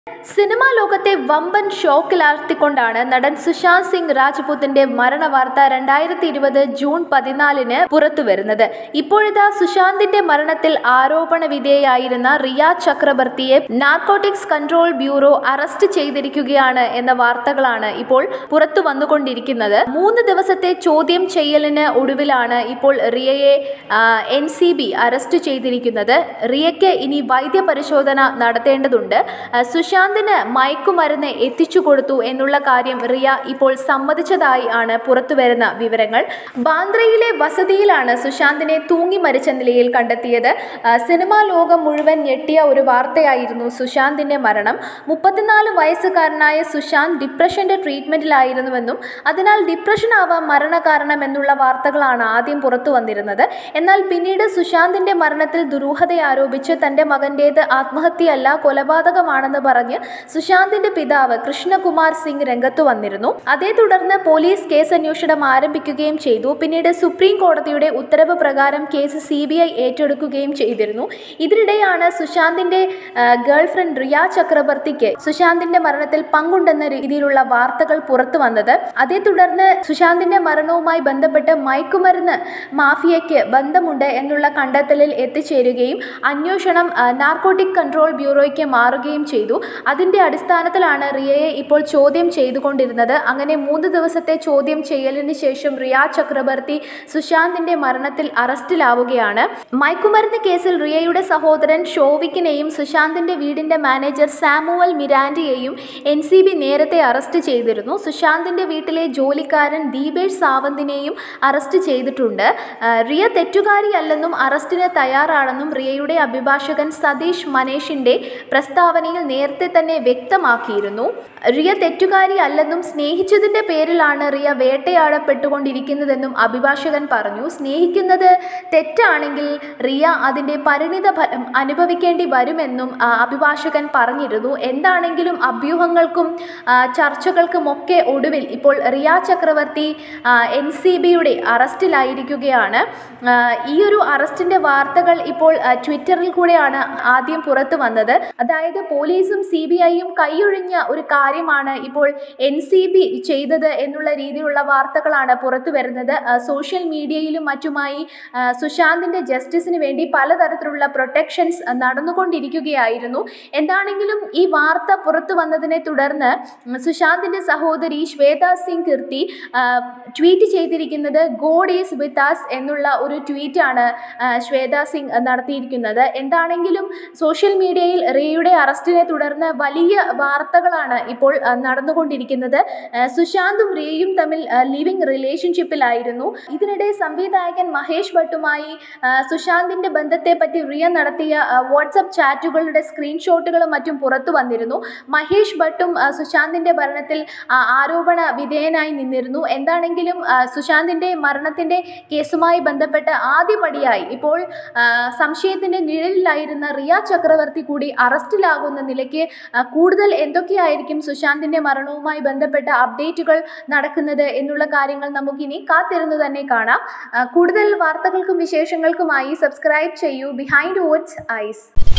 cinema ലോകത്തെ വമ്പൻ ഷോക്കിലാഴ്ത്തിക്കൊണ്ടാണ് നടൻ സുശാന്ത് സിംഗ് രാജ്പൂത്തിന്റെ മരണവാർത്ത രണ്ടായിരത്തി ഇരുപത് ജൂൺ പതിനാലിന് പുറത്തുവരുന്നത് ഇപ്പോഴിതാ സുശാന്തിന്റെ മരണത്തിൽ ആരോപണ വിധേയായിരുന്ന റിയ ചക്രബർത്തിയെ നാർക്കോട്ടിക്സ് കൺട്രോൾ ബ്യൂറോ അറസ്റ്റ് ചെയ്തിരിക്കുകയാണ് എന്ന വാർത്തകളാണ് ഇപ്പോൾ പുറത്തു വന്നുകൊണ്ടിരിക്കുന്നത് മൂന്ന് ദിവസത്തെ ചോദ്യം ചെയ്യലിന് ഒടുവിലാണ് ഇപ്പോൾ റിയയെ എൻ സി ബി അറസ്റ്റ് ചെയ്തിരിക്കുന്നത് റിയയ്ക്ക് ഇനി വൈദ്യപരിശോധന നടത്തേണ്ടതുണ്ട് ആ, സുശാന്തിന് മയക്കുമരുന്ന് എത്തിച്ചു കൊടുത്തു എന്നുള്ള കാര്യം റിയ ഇപ്പോൾ സമ്മതിച്ചതായി ആണ് പുറത്തുവരുന്ന വിവരങ്ങൾ ബാന്ദ്രയിലെ വസതിയിലാണ് സുശാന്തിനെ തൂങ്ങി മരിച്ച നിലയിൽ കണ്ടെത്തിയത് ആ, സിനിമാ ലോകം മുഴുവൻ ഞെട്ടിയ ഒരു വാർത്തയായിരുന്നു സുശാന്തിന്റെ മരണം മുപ്പത്തിനാല് വയസ്സുകാരനായ സുശാന്ത് ഡിപ്രഷന്റെ ട്രീറ്റ്മെന്റിലായിരുന്നുവെന്നും അതിനാൽ ഡിപ്രഷൻ ആവാം മരണകാരണം എന്നുള്ള വാർത്തകളാണ് ആദ്യം പുറത്തു വന്നിരുന്നത് എന്നാൽ പിന്നീട് സുശാന്തിന്റെ മരണത്തിൽ ദുരൂഹത ആരോപിച്ച് തന്റെ മകന്റേത് ആത്മഹത്യയല്ല കൊലപാതകമാണെന്ന് പറഞ്ഞ് സുശാന്തിന്റെ പിതാവ് കൃഷ്ണകുമാർ സിംഗ് രംഗത്തു വന്നിരുന്നു അതേ തുടർന്ന് പോലീസ് കേസ് അന്വേഷണം ആരംഭിക്കുകയും ചെയ്തു പിന്നീട് സുപ്രീം കോടതിയുടെ ഉത്തരവ് പ്രകാരം കേസ് സി ബി ഐ ഏറ്റെടുക്കുകയും ചെയ്തിരുന്നു ഇതിനിടെയാണ് സുശാന്തിന്റെ ഗേൾ ഫ്രണ്ട് റിയ ചക്രബർത്തിക്ക് സുശാന്തിന്റെ മരണത്തിൽ പങ്കുണ്ടെന്ന രീതിയിലുള്ള വാർത്തകൾ പുറത്തു വന്നത് അതേ തുടർന്ന് സുശാന്തിന്റെ മരണവുമായി ബന്ധപ്പെട്ട് മയക്കുമരുന്ന് മാഫിയയ്ക്ക് ബന്ധമുണ്ട് എന്നുള്ള കണ്ടെത്തലിൽ എത്തിച്ചേരുകയും അന്വേഷണം നാർക്കോട്ടിക് കൺട്രോൾ ബ്യൂറോയ്ക്ക് മാറുകയും ചെയ്തു അതിന്റെ അടിസ്ഥാനത്തിലാണ് റിയയെ ഇപ്പോൾ ചോദ്യം ചെയ്തുകൊണ്ടിരുന്നത് അങ്ങനെ മൂന്ന് ദിവസത്തെ ചോദ്യം ചെയ്യലിന് ശേഷം റിയ ചക്രബർത്തി സുശാന്തിന്റെ മരണത്തിൽ അറസ്റ്റിലാവുകയാണ് മയക്കുമരുന്ന് കേസിൽ റിയയുടെ സഹോദരൻ ഷോവിക്കിനെയും സുശാന്തിന്റെ വീടിന്റെ മാനേജർ സാമുവൽ മിരാൻഡിയെയും എൻ സി ബി നേരത്തെ അറസ്റ്റ് ചെയ്തിരുന്നു സുശാന്തിന്റെ വീട്ടിലെ ജോലിക്കാരൻ ദീപേഷ് സാവന്തിനെയും അറസ്റ്റ് ചെയ്തിട്ടുണ്ട് ആ, റിയ തെറ്റുകാരിയല്ലെന്നും അറസ്റ്റിന് തയ്യാറാണെന്നും റിയയുടെ അഭിഭാഷകൻ സതീഷ് മനേഷിന്റെ പ്രസ്താവനയിൽ നേരത്തെ തന്നെ വ്യക്തമാക്കിയിരുന്നു റിയ തെറ്റുകാരി അല്ലെന്നും സ്നേഹിച്ചതിന്റെ പേരിലാണ് റിയ വേട്ടയാടപ്പെട്ടുകൊണ്ടിരിക്കുന്നതെന്നും അഭിഭാഷകൻ പറഞ്ഞു സ്നേഹിക്കുന്നത് തെറ്റാണെങ്കിൽ റിയ അതിന്റെ പരിണിത ഫലം അനുഭവിക്കേണ്ടി വരുമെന്നും ആ, അഭിഭാഷകൻ പറഞ്ഞിരുന്നു എന്താണെങ്കിലും അഭ്യൂഹങ്ങൾക്കും ആ, ചർച്ചകൾക്കുമൊക്കെ ഒടുവിൽ ഇപ്പോൾ റിയ ചക്രവർത്തി എൻ സി ബിയുടെ അറസ്റ്റിലായിരിക്കുകയാണ് ആ, ഈ ഒരു അറസ്റ്റിന്റെ വാർത്തകൾ ഇപ്പോൾ ആ, ട്വിറ്ററിൽ കൂടെയാണ് ആദ്യം പുറത്തു വന്നത് അതായത് പോലീസും സി ബി ഐയും കൈയൊഴിഞ്ഞ ഒരു കാര്യമാണ് ഇപ്പോൾ എൻ സി ബി ചെയ്തത് എന്നുള്ള രീതിയിലുള്ള വാർത്തകളാണ് പുറത്തു വരുന്നത് ആ, സോഷ്യൽ മീഡിയയിലും മറ്റുമായി ആ, സുശാന്തിന്റെ ജസ്റ്റിസിന് വേണ്ടി പലതരത്തിലുള്ള പ്രൊട്ടക്ഷൻസ് നടന്നുകൊണ്ടിരിക്കുകയായിരുന്നു എന്താണെങ്കിലും ഈ വാർത്ത പുറത്തു വന്നതിനെ തുടർന്ന് ഉം, സുശാന്തിന്റെ സഹോദരി ശ്വേത സിംഗ് കീർത്തി ആ, ട്വീറ്റ് ചെയ്തിരിക്കുന്നത് ഗോഡ് ഈസ് വിത്ത് ആസ് എന്നുള്ള ഒരു ട്വീറ്റാണ് ആ, ശ്വേത സിംഗ് നടത്തിയിരിക്കുന്നത് എന്താണെങ്കിലും സോഷ്യൽ മീഡിയയിൽ റിയയുടെ അറസ്റ്റിനെ തുടർന്ന് വലിയ വാർത്തകളാണ് ഇപ്പോൾ ആ, നടന്നുകൊണ്ടിരിക്കുന്നത് ആ, സുശാന്തും റിയയും തമ്മിൽ ലിവിംഗ് റിലേഷൻഷിപ്പിലായിരുന്നു ഇതിനിടെ സംവിധായകൻ മഹേഷ് ഭട്ടുമായി ആ, സുശാന്തിന്റെ ബന്ധത്തെ പറ്റി റിയ നടത്തിയ ആ, വാട്സപ്പ് ചാറ്റുകളുടെ സ്ക്രീൻഷോട്ടുകളും മറ്റും പുറത്തു വന്നിരുന്നു മഹേഷ് ഭട്ടും ആ, സുശാന്തിന്റെ ഭരണത്തിൽ ആ, ആരോപണ വിധേയനായി നിന്നിരുന്നു എന്താണെങ്കിലും ആ, സുശാന്തിന്റെ മരണത്തിന്റെ കേസുമായി ബന്ധപ്പെട്ട് ആദ്യപടിയായി ഇപ്പോൾ ആ, സംശയത്തിന്റെ നിഴലിലായിരുന്ന റിയ ചക്രവർത്തി കൂടി അറസ്റ്റിലാകുന്ന നിലയ്ക്ക് ആ, കൂടുതൽ എന്തൊക്കെയായിരിക്കും സുശാന്തിന്റെ മരണവുമായി ബന്ധപ്പെട്ട അപ്ഡേറ്റുകൾ നടക്കുന്നത് എന്നുള്ള കാര്യങ്ങൾ നമുക്കിനി കാത്തിരുന്നു തന്നെ കാണാം ആ, കൂടുതൽ വാർത്തകൾക്കും വിശേഷങ്ങൾക്കുമായി സബ്സ്ക്രൈബ് ചെയ്യൂ ബിഹൈൻഡ് വേർഡ്സ് ഐസ്